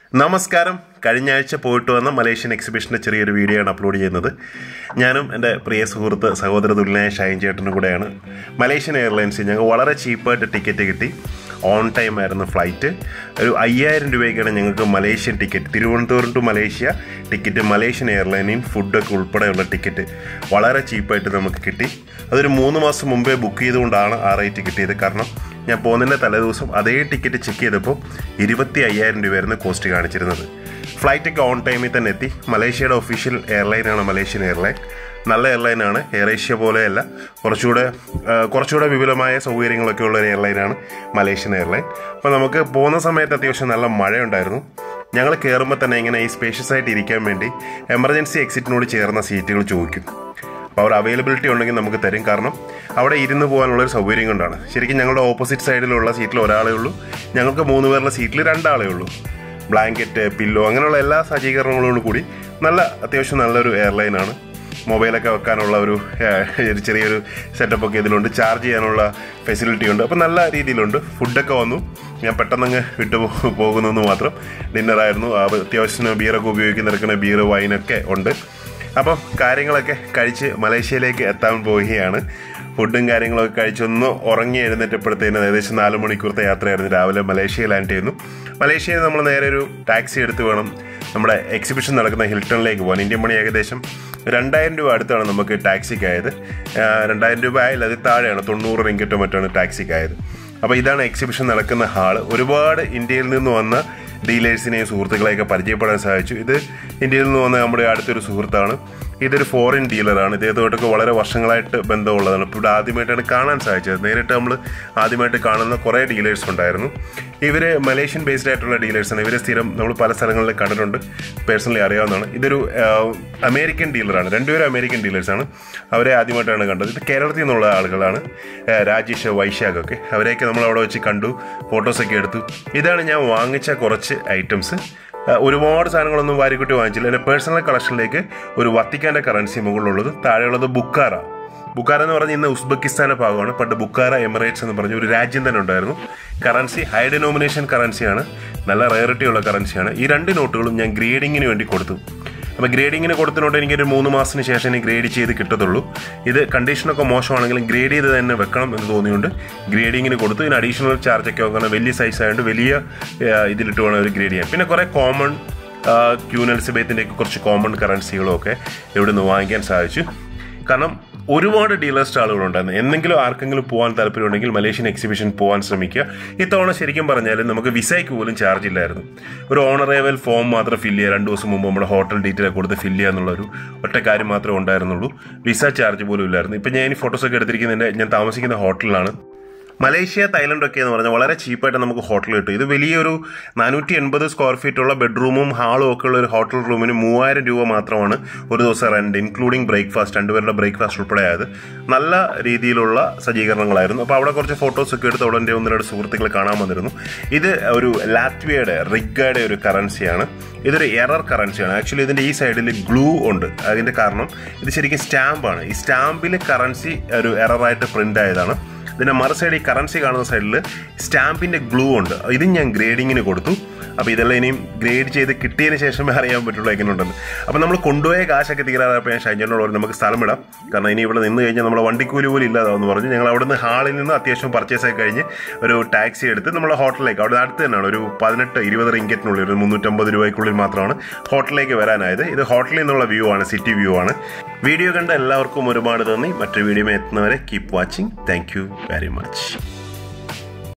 നമസ്കാരം കഴിഞ്ഞ ആഴ്ച പോയിട്ട് വന്ന മലേഷ്യൻ എക്സിബിഷൻ്റെ ചെറിയൊരു വീഡിയോ ആണ് അപ്ലോഡ് ചെയ്യുന്നത് ഞാനും എൻ്റെ പ്രിയ സുഹൃത്ത് സഹോദര തുല്യനായ ഷൈൻ ചേട്ടനും കൂടെയാണ് മലേഷ്യൻ എയർലൈൻസിൽ ഞങ്ങൾ വളരെ ചീപ്പായിട്ട് ടിക്കറ്റ് കിട്ടി ഓൺ ടൈം ആയിരുന്നു ഫ്ലൈറ്റ് ഒരു അയ്യായിരം രൂപയ്ക്കാണ് ഞങ്ങൾക്ക് Malaysian ticket Thiruvananthapuram to Malaysia ticket Malaysian എയർലൈനിൽ ഫുഡൊക്കെ ഉൾപ്പെടെയുള്ള ടിക്കറ്റ് വളരെ ചീപ്പായിട്ട് നമുക്ക് കിട്ടി അതൊരു മൂന്ന് മാസം മുമ്പേ ബുക്ക് ചെയ്തുകൊണ്ടാണ് ആ റേറ്റ് കിട്ടിയത് കാരണം ഞാൻ പോകുന്നതിൻ്റെ തലേദിവസം അതേ ടിക്കറ്റ് ചെക്ക് ചെയ്തപ്പോൾ ഇരുപത്തി അയ്യായിരം രൂപയായിരുന്നു കോസ്റ്റ് കാണിച്ചിരുന്നത് ഫ്ലൈറ്റൊക്കെ ഓൺ ടൈമിൽ തന്നെ എത്തി മലേഷ്യയുടെ ഒഫീഷ്യൽ എയർലൈനാണ് മലേഷ്യൻ എയർലൈൻ നല്ല എയർലൈനാണ് എയർ ഏഷ്യ പോലെയല്ല കുറച്ചുകൂടെ ആ, കുറച്ചുകൂടെ വിപുലമായ സൗകര്യങ്ങളൊക്കെ ഉള്ള ഒരു എയർലൈനാണ് മലേഷ്യൻ എയർലൈൻ അപ്പോൾ നമുക്ക് പോകുന്ന സമയത്ത് അത്യാവശ്യം നല്ല മഴയുണ്ടായിരുന്നു ഞങ്ങൾ കയറുമ്പോൾ തന്നെ ഇങ്ങനെ ഈ സ്പേഷ്യസ് ആയിട്ട് ഇരിക്കാൻ വേണ്ടി എമർജൻസി എക്സിറ്റിനോട് ചേർന്ന സീറ്റുകൾ ചോദിക്കും അപ്പോൾ അവർ അവൈലബിലിറ്റി ഉണ്ടെങ്കിൽ നമുക്ക് തരും കാരണം അവിടെ ഇരുന്ന് പോകാനുള്ളൊരു സൗകര്യം കൊണ്ടാണ് ശരിക്കും ഞങ്ങളുടെ ഓപ്പോസിറ്റ് സൈഡിലുള്ള സീറ്റിൽ ഒരാളേ ഉള്ളൂ ഞങ്ങൾക്ക് മൂന്ന് പേരുടെ സീറ്റിൽ രണ്ടാളേ ഉള്ളൂ ബ്ലാങ്കറ്റ് പില്ലോ അങ്ങനെയുള്ള എല്ലാ സജ്ജീകരണങ്ങളോടും കൂടി നല്ല അത്യാവശ്യം നല്ലൊരു എയർലൈനാണ് മൊബൈലൊക്കെ വെക്കാനുള്ള ഒരു ഏഹ്, ഒരു ചെറിയൊരു സെറ്റപ്പ് ഒക്കെ ഇതിലുണ്ട് ചാർജ് ചെയ്യാനുള്ള ഫെസിലിറ്റി ഉണ്ട് അപ്പോൾ നല്ല രീതിയിലുണ്ട് ഫുഡൊക്കെ വന്നു ഞാൻ പെട്ടെന്നങ്ങ് വിട്ടു പോ- പോകുന്നെന്ന് മാത്രം ഡിന്നറായിരുന്നു ആ, അത്യാവശ്യത്തിന് ബിയറൊക്കെ ഉപയോഗിക്കുന്നിടക്കുന്ന ബിയർ വൈനൊക്കെ ഉണ്ട് അപ്പം കാര്യങ്ങളൊക്കെ കഴിച്ച് മലേഷ്യയിലേക്ക് എത്താൻ പോവുകയാണ് ഫുഡും കാര്യങ്ങളൊക്കെ കഴിച്ചൊന്ന് ഉറങ്ങി എഴുന്നേറ്റപ്പോഴത്തേനും ഏകദേശം നാല് മണിക്കൂറത്തെ യാത്രയായിരുന്നു രാവിലെ മലേഷ്യ ലാൻഡ് ചെയ്യുന്നു മലേഷ്യയിൽ നമ്മൾ നേരെ ഒരു ടാക്സി എടുത്ത് വേണം നമ്മുടെ എക്സിബിഷൻ നടക്കുന്ന ഹിൽട്ടണിലേക്ക് പോകാൻ ഇന്ത്യൻ മണി ഏകദേശം രണ്ടായിരം രൂപ അടുത്താണ് നമുക്ക് ടാക്സിക്കായത് ആ, രണ്ടായിരം രൂപ ആയില്ല അത് താഴെയാണ് തൊണ്ണൂറ് റിങ്കറ്റോ മറ്റാണ് ടാക്സിക്കായത് അപ്പോൾ ഇതാണ് എക്സിബിഷൻ നടക്കുന്ന ഹാള് ഒരുപാട് ഇന്ത്യയിൽ നിന്ന് വന്ന ഡീലേഴ്സിനെയും സുഹൃത്തുക്കളെയൊക്കെ പരിചയപ്പെടാൻ സാധിച്ചു ഇത് ഇന്ത്യയിൽ നിന്ന് വന്ന നമ്മുടെ അടുത്തൊരു സുഹൃത്താണ് ഇതൊരു ഫോറിൻ ഡീലറാണ് ഇദ്ദേഹത്തോട്ടൊക്കെ വളരെ വർഷങ്ങളായിട്ട് ബന്ധമുള്ളതാണ് ഇപ്പോൾ ഇവിടെ ആദ്യമായിട്ടാണ് കാണാൻ സാധിച്ചത് നേരിട്ട് നമ്മൾ ആദ്യമായിട്ട് കാണുന്ന കുറേ ഡീലേഴ്സ് ഉണ്ടായിരുന്നു ഇവർ മലേഷ്യൻ ബേസ്ഡ് ആയിട്ടുള്ള ഡീലേഴ്സാണ് ഇവർ സ്ഥിരം നമ്മൾ പല സ്ഥലങ്ങളിൽ കണ്ടിട്ടുണ്ട് പേഴ്സണലി അറിയാവുന്നതാണ് ഇതൊരു ആഹ്, അമേരിക്കൻ ഡീലറാണ് രണ്ടുപേരും അമേരിക്കൻ ഡീലേഴ്സാണ് അവരെ ആദ്യമായിട്ടാണ് കണ്ടത് ഇത് കേരളത്തിൽ നിന്നുള്ള ആളുകളാണ് ആഹ്, രാജേഷ് വൈശാഖ് ഒക്കെ അവരെയൊക്കെ നമ്മൾ അവിടെ വെച്ച് കണ്ടു ഫോട്ടോസൊക്കെ എടുത്തു ഇതാണ് ഞാൻ വാങ്ങിച്ച കുറച്ച് ഐറ്റംസ് ആഹ്, ഒരുപാട് സാധനങ്ങളൊന്നും വാരിക്കുട്ടി വാങ്ങിച്ചില്ല എൻ്റെ പേഴ്സണൽ കളക്ഷനിലേക്ക് ഒരു വത്തിക്കാൻ്റെ കറൻസി മുകളിലുള്ളത് താഴെയുള്ളത് ബുക്കാറ ബുക്കാര എന്ന് പറഞ്ഞ ഇന്ന് ഉസ്ബെക്കിസ്ഥാന്റെ ഭാഗമാണ് പണ്ട് ബുക്കാര എമിറേറ്റ്സ് എന്ന് പറഞ്ഞ ഒരു രാജ്യം തന്നെ ഉണ്ടായിരുന്നു കറൻസി ഹൈ ഡെനോമിനേഷൻ കറൻസിയാണ് നല്ല റയറിറ്റി ഉള്ള കറൻസിയാണ് ഈ രണ്ട് നോട്ടുകളും ഞാൻ ഗ്രേഡിങ്ങിന് വേണ്ടി കൊടുത്തു അപ്പോൾ ഗ്രേഡിങ്ങിന് കൊടുത്തിനോട്ട് എനിക്കൊരു മൂന്ന് മാസത്തിന് ശേഷം ഇനി ഗ്രേഡ് ചെയ്ത് കിട്ടത്തുള്ളൂ ഇത് കണ്ടീഷനൊക്കെ മോശമാണെങ്കിലും ഗ്രേഡ് ചെയ്ത് തന്നെ വെക്കണം എന്ന് തോന്നിയുകൊണ്ട് ഗ്രേഡിങ്ങിന് കൊടുത്തു ഇതിന് അഡീഷണൽ ചാർജൊക്കെ വെക്കണം വലിയ സൈസ് ആയതുകൊണ്ട് വലിയ ആ, ഇതിലിട്ട് വേണം ഒരു ഗ്രേഡ് ചെയ്യാൻ പിന്നെ കുറേ കോമൺ ക്യൂനൽസിബേത്തിൻ്റെ ഒക്കെ കുറച്ച് കോമൺ കറൻസികളും ഒക്കെ ഇവിടെ നിന്ന് വാങ്ങിക്കാൻ സാധിച്ചു കാരണം ഒരുപാട് ഡീലർ സ്റ്റാളുകളുണ്ടായിരുന്നു എന്തെങ്കിലും ആർക്കെങ്കിലും പോകാൻ താല്പര്യമുണ്ടെങ്കിൽ മലേഷ്യൻ എക്സിബിഷൻ പോകാൻ ശ്രമിക്കുക ഇത്തവണ ശരിക്കും പറഞ്ഞാൽ നമുക്ക് വിസയ്ക്ക് പോലും ചാർജ് ഇല്ലായിരുന്നു ഒരു ഓണറേവൽ ഫോം മാത്രം ഫില്ല് ചെയ്യുക രണ്ട് ദിവസം മുമ്പ് നമ്മുടെ ഹോട്ടൽ ഡീറ്റെയിൽ കൊടുത്ത് ഫില്ല് ചെയ്യുക എന്നുള്ളൊരു ഒറ്റ കാര്യം മാത്രമേ ഉണ്ടായിരുന്നുള്ളൂ വിസ ചാർജ് പോലും ഇല്ലായിരുന്നു ഇപ്പം ഞാൻ ഈ ഫോട്ടോസൊക്കെ എടുത്തിരിക്കുന്നതിൻ്റെ ഞാൻ താമസിക്കുന്ന ഹോട്ടലിലാണ് മലേഷ്യ തായ്ലൻഡ് ഒക്കെ എന്ന് പറഞ്ഞാൽ വളരെ ചീപ്പായിട്ട് നമുക്ക് ഹോട്ടൽ കിട്ടും ഇത് വലിയൊരു നാനൂറ്റി എൺപത് സ്ക്വയർ ഫീറ്റ് ഉള്ള ബെഡ്റൂമും ഹാളും ഒക്കെ ഉള്ള ഒരു ഹോട്ടൽ റൂമിന് മൂവായിരം രൂപ മാത്രമാണ് ഒരു ദിവസം റെന്റ് ഇൻക്ലൂഡിംഗ് ബ്രേക്ക്ഫാസ്റ്റ് രണ്ടുപേരുടെ ബ്രേക്ക്ഫാസ്റ്റ് ഉൾപ്പെടെ ആയത് നല്ല രീതിയിലുള്ള സജ്ജീകരണങ്ങളായിരുന്നു അപ്പോൾ അവിടെ കുറച്ച് ഫോട്ടോസ് ഒക്കെ എടുത്ത് അവിടെ എൻ്റെ ഒന്ന് രണ്ട് സുഹൃത്തുക്കൾ കാണാൻ വന്നിരുന്നു ഇത് ഒരു ലാറ്റ്വിയയുടെ റിഗയുടെ ഒരു കറൻസിയാണ് ഇതൊരു എറർ കറൻസിയാണ് ആക്ച്വലി ഇതിൻ്റെ ഈ സൈഡിൽ ഗ്ലൂ ഉണ്ട് അതിൻ്റെ കാരണം ഇത് ശരിക്കും സ്റ്റാമ്പാണ് ഈ സ്റ്റാമ്പിൽ കറൻസി ഒരു എററായിട്ട് പ്രിൻ്റ് ആയതാണ് ഇതിന്റെ മറു സൈഡ് ഈ കറൻസി കാണുന്ന സൈഡിൽ സ്റ്റാമ്പിന്റെ ഗ്ലൂ ഉണ്ട് ഇതും ഞാൻ ഗ്രേഡിങ്ങിന് കൊടുത്തു അപ്പോൾ ഇതെല്ലാം ഇനിയും ഗ്രേഡ് ചെയ്ത് കിട്ടിയതിന് ശേഷമേ അറിയാൻ പറ്റുള്ളൂ എങ്ങനെയുണ്ടെന്ന് അപ്പോൾ നമ്മൾ കൊണ്ടുപോയ കാശൊക്കെ തീരാറപ്പോൾ ഞാൻ ഷൈജനോട് പറഞ്ഞു നമുക്ക് സ്ഥലം ഇടാം കാരണം ഇനി ഇവിടെ നിന്ന് കഴിഞ്ഞാൽ നമ്മളെ വണ്ടിക്കൂലി പോലും ഇല്ലാതാവെന്ന് പറഞ്ഞു ഞങ്ങൾ അവിടെ നിന്ന് ഹാളിൽ നിന്ന് അത്യാവശ്യം പർച്ചേസ് ഒക്കെ കഴിഞ്ഞ് ഒരു ടാക്സി എടുത്ത് നമ്മളെ ഹോട്ടലിലേക്ക് അവിടെ അടുത്ത് തന്നെയാണ് ഒരു പതിനെട്ട് ഇരുപത് റിങ്കറ്റിനുള്ളിൽ ഒരു മുന്നൂറ്റമ്പത് രൂപയ്ക്കുള്ളിൽ മാത്രമാണ് ഹോട്ടലിലേക്ക് വരാനായത് ഇത് ഹോട്ടലിൽ നിന്നുള്ള വ്യൂ ആണ് സിറ്റി വ്യൂ ആണ് വീഡിയോ കണ്ട എല്ലാവർക്കും ഒരുപാട് നന്ദി മറ്റൊരു വീഡിയോ എത്തുന്നവരെ keep watching thank you very much